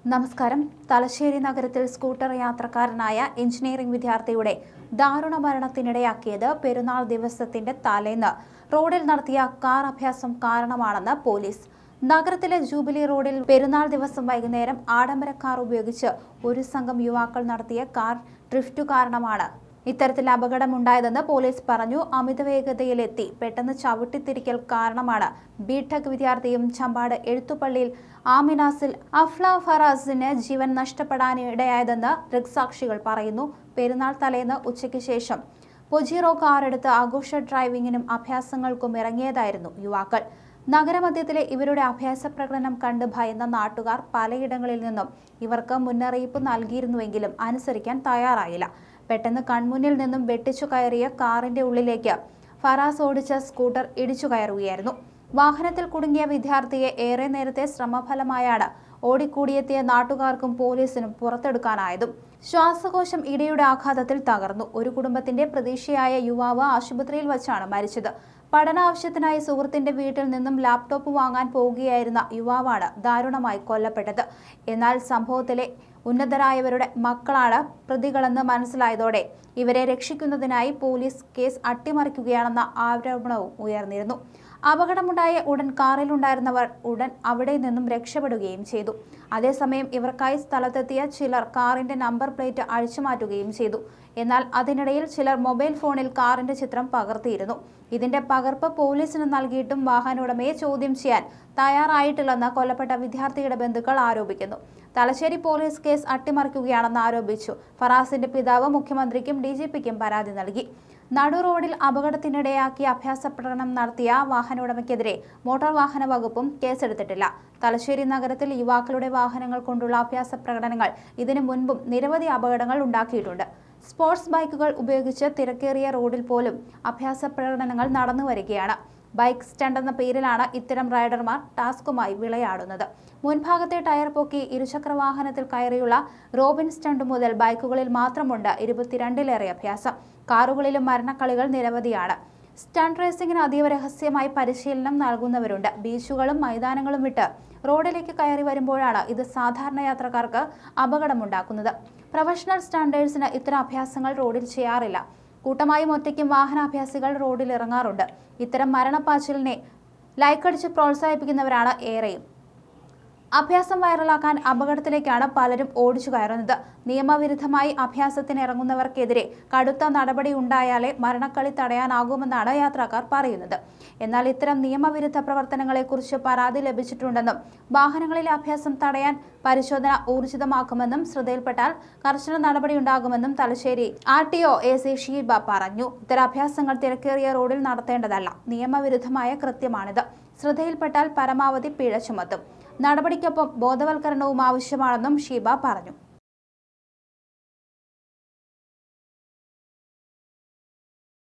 നമസ്കാരം തലശ്ശേരി നഗരത്തിൽ scooter യാത്രക്കാരനായ engineering വിദ്യാർത്ഥിയുടെ ദാരുണ മരണത്തിനിടയാക്കിയത് പെരുന്നാൾ ദിവസത്തിന്റെ തലേന്ന് റോഡിൽ നടത്തിയ കാർ അഭ്യാസം കാരണമാണെന്ന് പോലീസ് നഗരത്തിലെ ജൂബിലി റോഡിൽ പെരുന്നാൾ ദിവസം വൈകുന്നേരം ആഡംബര കാർ ഉപയോഗിച്ച് ഒരു സംഘം യുവാക്കൾ നടത്തിയ കാർ ഡ്രിഫ്റ്റ് കാരണമാണ് ഇത്തരത്തിൽ അപകടമുണ്ടായതെന്ന് പോലീസ് പറഞ്ഞു അമിത വേഗതയിലെത്തി പെട്ടെന്ന് ചവിട്ടിത്തിരിക്കൽ കാരണമാണ് ബിടെക് വിദ്യാർത്ഥിയും ചമ്പാട് എഴുത്തുപള്ളിയിൽ ആമിനാസിൽ അഫ്ല ഫറാസിന് ജീവൻ നഷ്ടപ്പെടാനിടയായതെന്ന് ദൃക്സാക്ഷികൾ പറയുന്നു പെരുന്നാൾ തലേന്ന് ഉച്ചയ്ക്ക് ശേഷം പൊജീറോ കാറെടുത്ത് ആഘോഷ ഡ്രൈവിംഗിനും അഭ്യാസങ്ങൾക്കും ഇറങ്ങിയതായിരുന്നു യുവാക്കൾ നഗരമധ്യത്തിലെ ഇവരുടെ അഭ്യാസ പ്രകടനം കണ്ട് ഭയന്ന നാട്ടുകാർ പലയിടങ്ങളിൽ നിന്നും ഇവർക്ക് മുന്നറിയിപ്പ് നൽകിയിരുന്നുവെങ്കിലും അനുസരിക്കാൻ തയ്യാറായില്ല പെട്ടെന്ന് കൺമുന്നിൽ നിന്നും വെട്ടിച്ചു കയറിയ കാറിന്റെ ഉള്ളിലേക്ക് ഫറാസ് ഓടിച്ച സ്കൂട്ടർ ഇടിച്ചു കയറുകയായിരുന്നു വാഹനത്തിൽ കുടുങ്ങിയ വിദ്യാർത്ഥിയെ ഏറെ നേരത്തെ ശ്രമഫലമായാണ് ഓടിക്കൂടിയെത്തിയ നാട്ടുകാർക്കും പോലീസിനും പുറത്തെടുക്കാനായതും ശ്വാസകോശം ഇടിയുടെ ആഘാതത്തിൽ തകർന്നു ഒരു കുടുംബത്തിന്റെ പ്രതീക്ഷയായ യുവാവ് ആശുപത്രിയിൽ വച്ചാണ് മരിച്ചത് പഠനാവശ്യത്തിനായി സുഹൃത്തിന്റെ വീട്ടിൽ നിന്നും ലാപ്ടോപ്പ് വാങ്ങാൻ പോവുകയായിരുന്ന യുവാവാണ് ദാരുണമായി കൊല്ലപ്പെട്ടത് എന്നാൽ സംഭവത്തിലെ ഉന്നതരായവരുടെ മക്കളാണ് പ്രതികളെന്ന് മനസ്സിലായതോടെ ഇവരെ രക്ഷിക്കുന്നതിനായി പോലീസ് കേസ് അട്ടിമറിക്കുകയാണെന്ന ആരോപണവും ഉയർന്നിരുന്നു അപകടമുണ്ടായ ഉടൻ കാറിലുണ്ടായിരുന്നവർ ഉടൻ അവിടെ നിന്നും രക്ഷപ്പെടുകയും ചെയ്തു അതേസമയം ഇവർക്കായി സ്ഥലത്തെത്തിയ ചിലർ കാറിന്റെ നമ്പർ പ്ലേറ്റ് അഴിച്ചുമാറ്റുകയും ചെയ്തു എന്നാൽ അതിനിടയിൽ ചിലർ മൊബൈൽ ഫോണിൽ കാറിന്റെ ചിത്രം പകർത്തിയിരുന്നു ഇതിന്റെ പകർപ്പ് പോലീസിന് നൽകിയിട്ടും വാഹനോടമയെ ചോദ്യം ചെയ്യാൻ തയ്യാറായിട്ടില്ലെന്ന് കൊല്ലപ്പെട്ട വിദ്യാർത്ഥിയുടെ ബന്ധുക്കൾ ആരോപിക്കുന്നു തലശ്ശേരി പോലീസ് കേസ് അട്ടിമറിക്കുകയാണെന്ന് ആരോപിച്ചു ഫറാസിന്റെ പിതാവ് മുഖ്യമന്ത്രിക്കും ഡി ജി പിക്കും പരാതി നൽകി നടു റോഡിൽ അപകടത്തിനിടയാക്കി അഭ്യാസ പ്രകടനം നടത്തിയ വാഹനോടമയ്ക്കെതിരെ മോട്ടോർ വാഹന വകുപ്പും കേസെടുത്തിട്ടില്ല തലശ്ശേരി നഗരത്തിൽ യുവാക്കളുടെ വാഹനങ്ങൾ കൊണ്ടുള്ള അഭ്യാസ പ്രകടനങ്ങൾ ഇതിനു മുൻപും നിരവധി അപകടങ്ങൾ ഉണ്ടാക്കിയിട്ടുണ്ട് സ്പോർട്സ് ബൈക്കുകൾ ഉപയോഗിച്ച് തിരക്കേറിയ റോഡിൽ പോലും അഭ്യാസ പ്രകടനങ്ങൾ നടന്നു വരികയാണ് ബൈക്ക് സ്റ്റണ്ട് എന്ന പേരിലാണ് ഇത്തരം റൈഡർമാർ ടാസ്കുമായി വിളയാടുന്നത് മുൻഭാഗത്തെ ടയർ പൊക്കി ഇരുചക്ര വാഹനത്തിൽ കയറിയുള്ള റോബിൻ സ്റ്റണ്ട് മുതൽ ബൈക്കുകളിൽ മാത്രമുണ്ട് ഇരുപത്തിരണ്ടിലേറെ അഭ്യാസം കാറുകളിലും മരണക്കളികൾ നിരവധിയാണ് സ്റ്റണ്ട് റേസിംഗിന് അതീവ രഹസ്യമായി പരിശീലനം നൽകുന്നവരുണ്ട് ബീച്ചുകളും മൈതാനങ്ങളും വിട്ട് റോഡിലേക്ക് കയറി വരുമ്പോഴാണ് ഇത് സാധാരണ യാത്രക്കാർക്ക് അപകടമുണ്ടാക്കുന്നത് പ്രൊഫഷണൽ സ്റ്റണ്ടേഴ്സിന് ഇത്തരം അഭ്യാസങ്ങൾ റോഡിൽ ചെയ്യാറില്ല കൂട്ടമായും ഒറ്റയ്ക്കും വാഹനാഭ്യാസികൾ റോഡിൽ ഇറങ്ങാറുണ്ട് ഇത്തരം മരണപ്പാച്ചിലിനെ ലൈക്കടിച്ച് പ്രോത്സാഹിപ്പിക്കുന്നവരാണ് ഏറെയും അഭ്യാസം വൈറലാക്കാൻ അപകടത്തിലേക്കാണ് പലരും ഓടിച്ചു കയറുന്നത് നിയമവിരുദ്ധമായി അഭ്യാസത്തിന് ഇറങ്ങുന്നവർക്കെതിരെ കടുത്ത നടപടി ഉണ്ടായാലേ മരണക്കളി തടയാനാകുമെന്നാണ് യാത്രക്കാർ പറയുന്നത് എന്നാൽ ഇത്തരം നിയമവിരുദ്ധ പ്രവർത്തനങ്ങളെക്കുറിച്ച് പരാതി ലഭിച്ചിട്ടുണ്ടെന്നും വാഹനങ്ങളിലെ അഭ്യാസം തടയാൻ പരിശോധന ഊർജിതമാക്കുമെന്നും ശ്രദ്ധയിൽപ്പെട്ടാൽ കർശന നടപടിയുണ്ടാകുമെന്നും Thalassery R T O A C Sheeba പറഞ്ഞു ഇത്തരം അഭ്യാസങ്ങൾ തിരക്കേറിയ റോഡിൽ നടത്തേണ്ടതല്ല നിയമവിരുദ്ധമായ കൃത്യമാണിത് ശ്രദ്ധയിൽപ്പെട്ടാൽ പരമാവധി പിഴ ചുമത്തും നടപടിക്കൊപ്പം ബോധവൽക്കരണവും ആവശ്യമാണെന്നും ഷീബ പറഞ്ഞു